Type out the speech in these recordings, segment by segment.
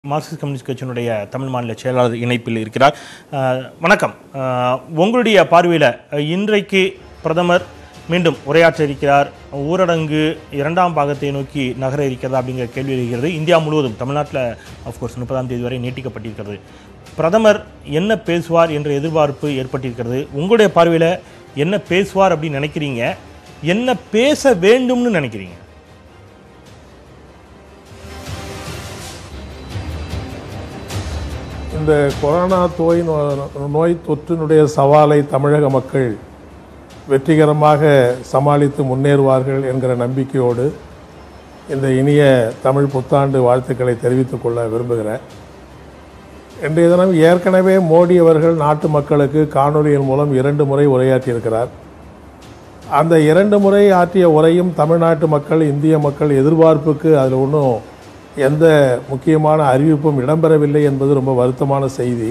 Marxist communist கட்சியினுடைய தமிழ் மாநில செயலாளர் இணைப்பில் இருக்கிறார் அஹ், வணக்கம் அஹ், உங்களுடைய பார்வையில் இன்றைக்கு பிரதமர் மீண்டும் உரையாற்ற இருக்கிறார் ஊரடங்கு இரண்டாம் பாகத்தை நோக்கி நகர இருக்கிறதா அப்படிங்கிற கேள்வி இருக்கிறது இந்தியா முழுவதும் தமிழ்நாட்டில் அஃப்கோர்ஸ் முப்பதாம் தேதி வரை நீட்டிக்கப்பட்டிருக்கிறது பிரதமர் என்ன பேசுவார் என்ற எதிர்பார்ப்பு ஏற்பட்டிருக்கிறது உங்களுடைய பார்வையில் என்ன பேசுவார் அப்படின்னு நினைக்கிறீங்க என்ன பேச வேண்டும்னு நினைக்கிறீங்க இந்த கொரோனா தோய் நோ- நோய் தொற்றினுடைய சவாலை தமிழக மக்கள் வெற்றிகரமாக சமாளித்து முன்னேறுவார்கள் என்கிற நம்பிக்கையோடு இந்த இனிய தமிழ் புத்தாண்டு வாழ்த்துக்களை தெரிவித்துக் கொள்ள விரும்புகிறேன் இன்றைய தினம் ஏற்கனவே மோடி அவர்கள் நாட்டு மக்களுக்கு காணொலியின் மூலம் இரண்டு முறை உரையாற்றியிருக்கிறார் அந்த இரண்டு முறை ஆற்றிய உரையும் தமிழ்நாட்டு மக்கள் இந்திய மக்கள் எதிர்பார்ப்புக்கு அதில் ஒன்றும் எந்த முக்கியமான அறிவிப்பும் இடம்பெறவில்லை என்பது ரொம்ப வருத்தமான செய்தி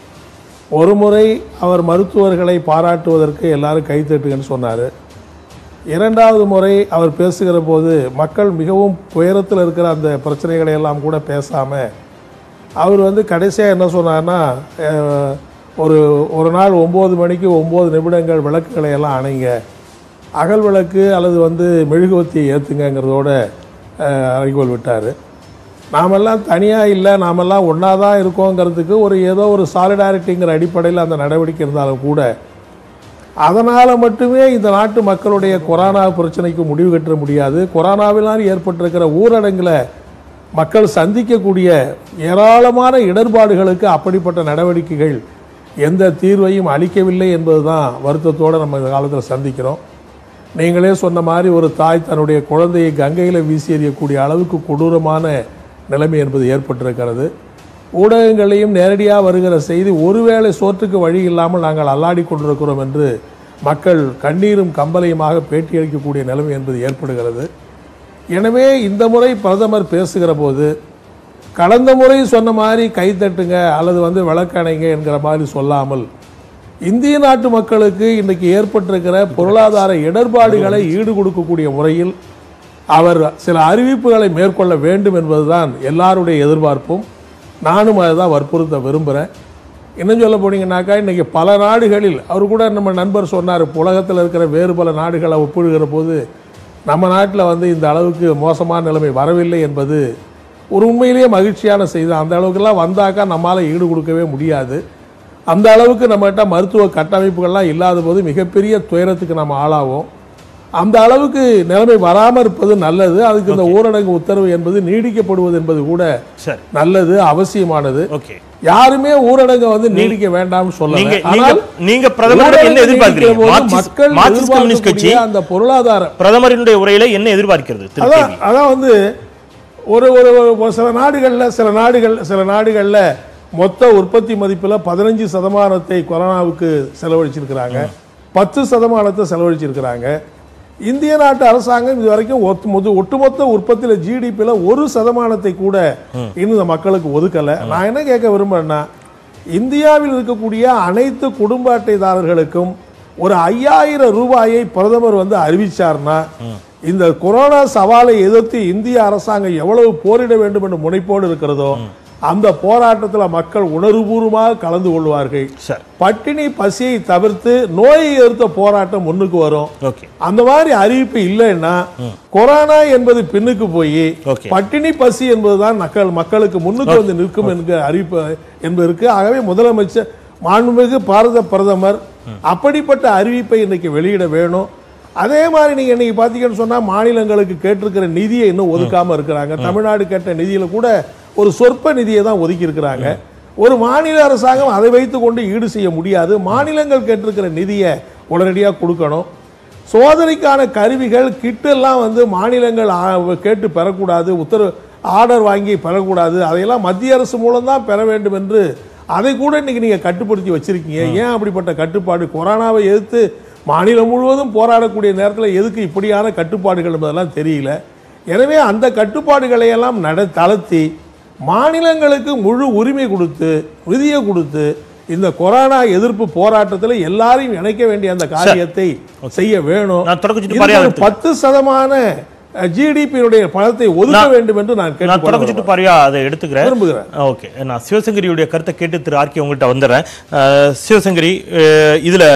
ஒரு முறை அவர் மருத்துவர்களை பாராட்டுவதற்கு எல்லாரும் கைத்தட்டுங்கன்னு சொன்னார் இரண்டாவது முறை அவர் பேசுகிற போது மக்கள் மிகவும் துயரத்தில் இருக்கிற அந்த பிரச்சனைகளை எல்லாம் கூட பேசாமல் அவர் வந்து கடைசியாக என்ன சொன்னார்னா அஹ், ஒரு ஒரு நாள் ஒம்பது மணிக்கு ஒம்பது நிமிடங்கள் விளக்குகளை எல்லாம் அணைங்க அகல் விளக்கு அல்லது வந்து மெழுகுவத்தியை ஏற்றுங்கங்கிறதோட அறிகோல் விட்டார் நாமெல்லாம் தனியாக இல்லை நாமெல்லாம் ஒன்றா தான் இருக்கோங்கிறதுக்கு ஒரு ஏதோ ஒரு சாலிடாரிட்டிங்கிற அடிப்படையில் அந்த நடவடிக்கை இருந்தாலும் கூட அதனால் மட்டுமே இந்த நாட்டு மக்களுடைய கொரோனா பிரச்சனைக்கு முடிவு கட்ட முடியாது கொரோனாவினால் ஏற்பட்டிருக்கிற ஊரடங்கில் மக்கள் சந்திக்கக்கூடிய ஏராளமான இடர்பாடுகளுக்கு அப்படிப்பட்ட நடவடிக்கைகள் எந்த தீர்வையும் அளிக்கவில்லை என்பதுதான் வருத்தத்தோடு நம்ம இந்த காலத்தில் சந்திக்கிறோம் நீங்களே சொன்ன மாதிரி ஒரு தாய் தன்னுடைய குழந்தையை கங்கையில் வீசி எறியக்கூடிய அளவுக்கு கொடூரமான நிலைமை என்பது ஏற்பட்டிருக்கிறது ஊடகங்களையும் நேரடியாக வருகிற செய்தி ஒருவேளை சோற்றுக்கு வழி இல்லாமல் நாங்கள் அல்லாடி கொண்டிருக்கிறோம் என்று மக்கள் கண்ணீரும் கம்பலையுமாக பேட்டியளிக்கக்கூடிய நிலைமை என்பது ஏற்படுகிறது எனவே இந்த முறை பிரதமர் பேசுகிற போது கடந்த முறை சொன்ன மாதிரி கைத்தட்டுங்க அல்லது வந்து விளக்கணைங்க என்கிற மாதிரி சொல்லாமல் இந்திய நாட்டு மக்களுக்கு இன்றைக்கு ஏற்பட்டிருக்கிற பொருளாதார இடர்பாடுகளை ஈடு கொடுக்கக்கூடிய முறையில் அவர் சில அறிவிப்புகளை மேற்கொள்ள வேண்டும் என்பதுதான் எல்லாருடைய எதிர்பார்ப்பும் நானும் அதை தான் வற்புறுத்த விரும்புகிறேன் இன்னும் சொல்ல போனீங்கன்னாக்கா இன்றைக்கி பல நாடுகளில் அவர் கூட நம்ம நண்பர் சொன்னார் உலகத்தில் இருக்கிற வேறு பல நாடுகளை ஒப்பிடுகிற போது நம்ம நாட்டில் வந்து இந்த அளவுக்கு மோசமான நிலைமை வரவில்லை என்பது ஒரு உண்மையிலேயே மகிழ்ச்சியான செய்தி அந்த அளவுக்குலாம் வந்தாக்கா நம்மால் ஈடு கொடுக்கவே முடியாது அந்த அளவுக்கு நம்மகிட்ட மருத்துவ கட்டமைப்புகள்லாம் இல்லாத போது மிகப்பெரிய துயரத்துக்கு நம்ம ஆளாவோம் அந்த அளவுக்கு நிலைமை வராமல் இருப்பது நல்லது அதுக்கு இந்த ஊரடங்கு உத்தரவு என்பது நீடிக்கப்படுவது என்பது கூட சரி நல்லது அவசியமானது ஓகே யாருமே ஊரடங்கை வந்து நீடிக்க வேண்டாம்னு நீங்க சொல்லல நீங்க ஆனால் நீங்க பிரதமர் என்ன ஊரடங்கு எதிர்பார்க்கிறீங்க நீடிக்கிற போது மார்க்சிஸ்ட் மக்கள் மார்க்சிஸ்ட் கம்யூனிஸ்ட் கட்சி எதிர்பார்க்கக்கூடிய அந்த பொருளாதார பிரதமரினுடைய உரையில என்ன எதிர்பார்க்கிறது திரு அதான் கேவி? அதான் வந்து ஒரு ஒரு ஒரு சில நாடுகளில் சில நாடுகள் சில நாடுகளில் மொத்த உற்பத்தி மதிப்பில் பதினஞ்சு சதமானத்தை கொரோனாவுக்கு செலவழிச்சிருக்கிறாங்க பத்து சதமானத்தை செலவழிச்சிருக்கிறாங்க இந்திய நாட்டு அரசாங்கம் இது வரைக்கும் ஒத்து- மொத்த- ஒட்டுமொத்த உற்பத்தியில் ஜிடிபியில் ஒரு சதமானத்தை கூட இன்னும் இந்த மக்களுக்கு ஒதுக்கலை நான் என்ன கேட்க விரும்புறேன்னா இந்தியாவில் இருக்கக்கூடிய அனைத்து குடும்ப அட்டைதாரர்களுக்கும் ஒரு ஐயாயிரம் ரூபாயை பிரதமர் வந்து அறிவிச்சார்னா இந்த கொரோனா சவாலை எதிர்த்து இந்திய அரசாங்கம் எவ்வளவு போரிட வேண்டும் என்ற முனைப்போடு இருக்கிறதோ அந்த போராட்டத்தில் மக்கள் உணர்வுபூர்வமாக கலந்து கொள்வார்கள் சரி பட்டினி பசியை தவிர்த்து நோயை எதிர்த்த போராட்டம் முன்னுக்கு வரும் ஓகே அந்த மாதிரி அறிவிப்பு இல்லைன்னா கொரோனா என்பது பின்னுக்கு போய் Okay. பட்டினி பசி என்பதுதான் மக்கள் மக்களுக்கு முன்னுக்கு வந்து நிற்கும் என்கிற அறிவிப்பு என்பதற்கு ஆகவே முதலமைச்சர் மாண்புமிகு பாரத பிரதமர் அப்படிப்பட்ட அறிவிப்பை இன்னைக்கு வெளியிட வேணும் அதே மாதிரி நீங்க இன்னைக்கு பாத்தீங்கன்னு சொன்னா மாநிலங்களுக்கு கேட்டிருக்கிற நிதியை இன்னும் ஒதுக்காம இருக்கிறாங்க தமிழ்நாடு கேட்ட நிதியில கூட ஒரு சொற்ப நிதியை தான் ஒதுக்கி இருக்கிறாங்க ஒரு மாநில அரசாங்கம் அதை வைத்துக்கொண்டு ஈடு செய்ய முடியாது மாநிலங்கள் கேட்டிருக்கிற நிதியை உடனடியாக கொடுக்கணும் சோதனைக்கான கருவிகள் கிட்டெல்லாம் வந்து மாநிலங்கள் ஆ- கேட்டு பெறக்கூடாது உத்தரவு ஆர்டர் வாங்கி பெறக்கூடாது அதையெல்லாம் மத்திய அரசு மூலம் தான் பெற வேண்டும் என்று அதை கூட இன்னைக்கு நீங்க கட்டுப்படுத்தி வச்சிருக்கீங்க ஏன் அப்படிப்பட்ட கட்டுப்பாடு கொரோனாவை எதிர்த்து மாநிலம் முழுவதும் போராடக்கூடிய நேரத்தில் எதுக்கு இப்படியான கட்டுப்பாடுகள் என்பதெல்லாம் தெரியல எனவே அந்த கட்டுப்பாடுகளை எல்லாம் நட தளர்த்தி மாநிலங்களுக்கு முழு உரிமை கொடுத்து நிதியை கொடுத்து இந்த கொரோனா எதிர்ப்பு போராட்டத்தில் எல்லாரையும் இணைக்க வேண்டிய அந்த காரியத்தை செய்ய வேணும் நான் தொடக்க சுற்று இதுக்கு பரியாரம் ஒரு பத்து சதமான ஜிடிபியினுடைய பணத்தை ஒதுக்க வேண்டும் என்று நான் நான் கேட்டுக்கொள்ள தொடக்கச்சுட்டு பார்வையா அதை எடுத்துக்கிறேன் விரும்புகிறேன் ஓகே நான் சிவசங்கரியுடைய கருத்தை கேட்டு திரு ஆர்கே உங்கள்கிட்ட வந்துடுறேன் அஹ், சிவசங்கரி அஹ், இதுல